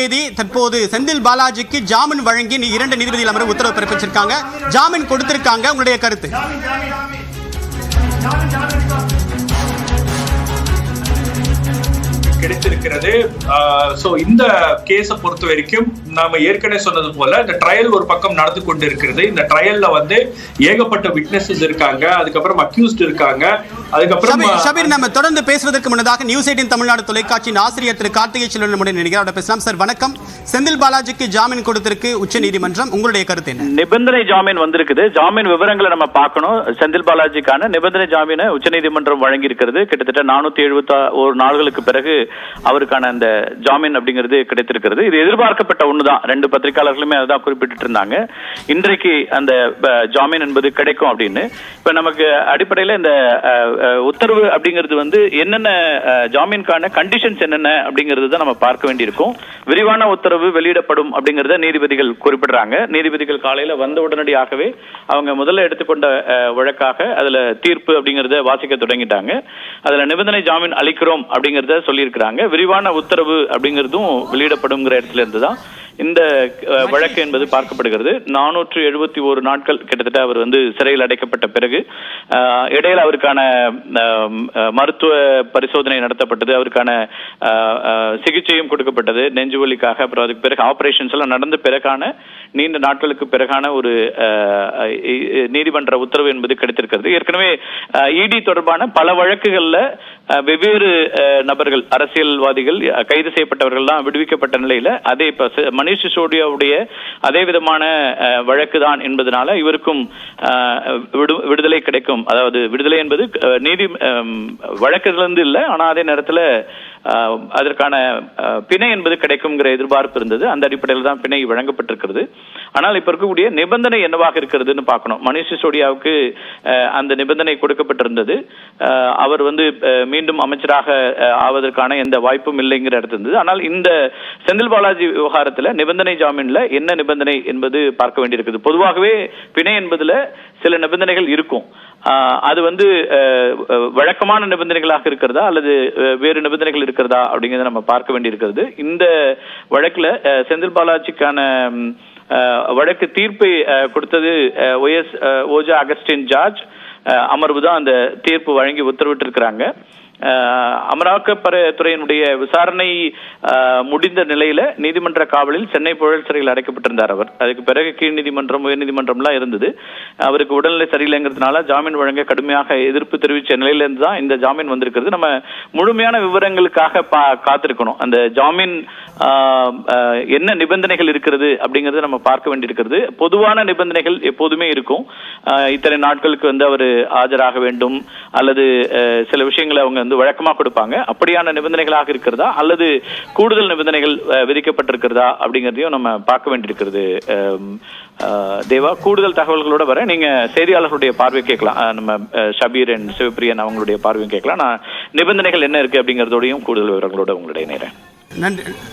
செய்தி தற்போது செந்தில் பாலாஜிக்கு ஜாமீன் வழங்கி நீ- இரண்டு நீதிபதிகள் அமர்வு உத்தரவு பிறப்பிச்சிருக்காங்க ஜாமீன் கொடுத்திருக்காங்க உங்களுடைய கருத்து கிடைத்திருக்கிறது சோ இந்த கேஸை பொறுத்த வரைக்கும் நாம ஏற்கனவே சொன்னது போல இந்த ட்ரையல் ஒரு பக்கம் நடந்து கொண்டு இருக்கிறது இந்த ட்ரையல்ல வந்து ஏகப்பட்ட விட்னஸஸ் இருக்காங்க அதுக்கப்புறம் அக்யூஸ்ட் இருக்காங்க அதுக்கப்புறம் ஷபீர் ஷபீர் நம்ம தொடர்ந்து பேசுவதற்கு முன்னதாக நியூஸ் எயிட்டின் தமிழ்நாடு தொலைக்காட்சியின் ஆசிரியர் திரு கார்த்திகை செல்வன் நம்முடைய நினைக்கிறார் அவரோட பேசலாம் சார் வணக்கம் செந்தில் பாலாஜிக்கு ஜாமீன் கொடுத்திருக்கு உச்சநீதிமன்றம் உங்களுடைய கருத்து என்ன நிபந்தனை ஜாமீன் வந்திருக்குது ஜாமீன் விவரங்களை நம்ம பார்க்கணும் செந்தில் பாலாஜிக்கான நிபந்தனை ஜாமீனை உச்சநீதிமன்றம் வழங்கி இருக்கிறது கிட்டத்தட்ட நானூத்தி எழுபத்தி ஒரு நாள்களுக்கு பிறகு அவருக்கான அந்த ஜாமீன் அப்படிங்கிறது கிடைத்திருக்கிறது இது எதிர்பார்க்கப்பட்ட ஒண்ணுதான் ரெண்டு பத்திரிகையாளர்களுமே அதுதான் குறிப்பிட்டு இருந்தாங்க இன்றைக்கு அந்த அஹ், ஜாமீன் என்பது கிடைக்கும் அப்படின்னு இப்ப நமக்கு அடிப்படையில இந்த அஹ், அஹ், உத்தரவு அப்படிங்கிறது வந்து என்னென்ன அஹ், ஜாமீனுக்கான கண்டிஷன்ஸ் என்னென்ன அப்படிங்கிறது தான் நம்ம பார்க்க வேண்டியிருக்கும் விரிவான உத்தரவு வெளியிடப்படும் அப்படிங்கறத நீதிபதிகள் குறிப்பிடுறாங்க நீதிபதிகள் காலையில வந்த உடனடியாகவே அவங்க முதல்ல எடுத்துக்கொண்ட அஹ், வழக்காக அதுல தீர்ப்பு அப்படிங்கறத வாசிக்க தொடங்கிட்டாங்க அதுல நிபந்தனை ஜாமீன் அளிக்கிறோம் அப்படிங்கறத சொல்லியிருக்கிறாங்க விரிவான உத்தரவு அப்படிங்கறதும் வெளியிடப்படுங்கிற இடத்துல இருந்து தான் இந்த அஹ், வழக்கு என்பது பார்க்கப்படுகிறது நானூற்று எழுபத்தி ஒரு நாட்கள் கிட்டத்தட்ட அவர் வந்து சிறையில் அடைக்கப்பட்ட பிறகு அஹ், இடையில அவருக்கான அஹ், அஹ், மருத்துவ பரிசோதனை நடத்தப்பட்டது அவருக்கான அஹ், அஹ், சிகிச்சையும் கொடுக்கப்பட்டது நெஞ்சு வலிக்காக அப்புறம் அதுக்கு பிறகு ஆபரேஷன்ஸ் எல்லாம் நடந்த பிறகான நீண்ட நாட்களுக்கு பிறகான ஒரு அஹ், இ- இ- நீதிமன்ற உத்தரவு என்பது கிடைத்திருக்கிறது ஏற்கனவே இடி தொடர்பான பல வழக்குகள்ல அஹ், வெவ்வேறு அஹ், நபர்கள் அரசியல்வாதிகள் அஹ், கைது செய்யப்பட்டவர்கள்லாம் விடுவிக்கப்பட்ட நிலையில அதே இப்ப ச- மணீஷ் சிசோடியாவுடைய அதே விதமான அஹ், வழக்குதான் என்பதனால இவருக்கும் அஹ், விடு- விடுதலை கிடைக்கும் அதாவது விடுதலை என்பது அஹ், நீதி வழக்கிலிருந்து இல்லை ஆனா அதே நேரத்துல அஹ், அதற்கான அஹ், பிணை என்பது கிடைக்கும்ங்கிற எதிர்பார்ப்பு இருந்தது அந்த அடிப்படையில் தான் பிணை வழங்கப்பட்டிருக்கிறது ஆனால் இப்ப இருக்கக்கூடிய நிபந்தனை என்னவாக இருக்கிறதுன்னு பார்க்கணும் மணீஷ் சிசோடியாவுக்கு அஹ், அந்த நிபந்தனை கொடுக்கப்பட்டிருந்தது அஹ், அவர் வந்து அஹ், மீண்டும் அமைச்சராக அஹ், ஆவதற்கான எந்த வாய்ப்பும் இல்லைங்கிற இடத்துல இருந்தது ஆனால் இந்த செந்தில் பாலாஜி விவகாரத்துல நிபந்தனை ஜாமீன்ல என்ன நிபந்தனை என்பது பார்க்க வேண்டியிருக்குது பொதுவாகவே பிணை என்பதுல சில நிபந்தனைகள் இருக்கும் ஆஹ் அது வந்து அஹ், அஹ், வழக்கமான நிபந்தனைகளாக இருக்கிறதா அல்லது அஹ், வேறு நிபந்தனைகள் இருக்கிறதா அப்படிங்கறத நம்ம பார்க்க வேண்டியிருக்கிறது இந்த வழக்குல அஹ், செந்தில் பாலாஜிக்கான ம், அஹ், வழக்கு தீர்ப்பை அஹ், கொடுத்தது ஒய்எஸ் ஓஜா அகஸ்டின் ஜார்ஜ் அஹ், அமர்வு தான் அந்த தீர்ப்பு வழங்கி உத்தரவிட்டிருக்கிறாங்க அஹ், அமலாக்கத்துறையினுடைய விசாரணை அஹ், முடிந்த நிலையில நீதிமன்ற காவலில் சென்னை புழல் சிறையில் அடைக்கப்பட்டிருந்தார் அவர் அதுக்கு பிறகு கீழ் நீதிமன்றம் உயர் நீதிமன்றம்லாம் இருந்தது அவருக்கு உடல்நிலை சரியில்லைங்கிறதுனால ஜாமீன் வழங்க கடுமையாக எதிர்ப்பு தெரிவிச்ச நிலையில இருந்து தான் இந்த ஜாமீன் வந்திருக்கிறது நம்ம முழுமையான விவரங்களுக்காக பா- காத்திருக்கணும் அந்த ஜாமீன் ஆஹ், ஆஹ், என்ன நிபந்தனைகள் இருக்கிறது அப்படிங்கறத நம்ம பார்க்க வேண்டியிருக்கிறது பொதுவான நிபந்தனைகள் எப்போதுமே இருக்கும் ஆஹ், இத்தனை நாட்களுக்கு வந்து அவர் ஆஜராக வேண்டும் அல்லது ஆஹ், சில விஷயங்களை அவங்க வந்து வழக்கமா கொடுப்பாங்க அப்படியான நிபந்தனைகளாக இருக்கிறதா அல்லது கூடுதல் நிபந்தனைகள் ஆஹ், விதிக்கப்பட்டிருக்கிறதா அப்படிங்கறதையும் நம்ம பார்க்க வேண்டியிருக்கிறது ஆம், ஆஹ், தேவா கூடுதல் தகவல்களோட வர நீங்க செய்தியாளர்களுடைய பார்வை கேட்கலாம் ஆஹ், நம்ம ஆஹ், ஷபீர் அண்ட் சிவபிரியன் அவங்களுடைய பார்வையும் கேட்கலாம் நான் நிபந்தனைகள் என்ன இருக்கு அப்படிங்கறதோடையும் கூடுதல் விவரங்களோட உங்களுடைய நேரம் நன்றி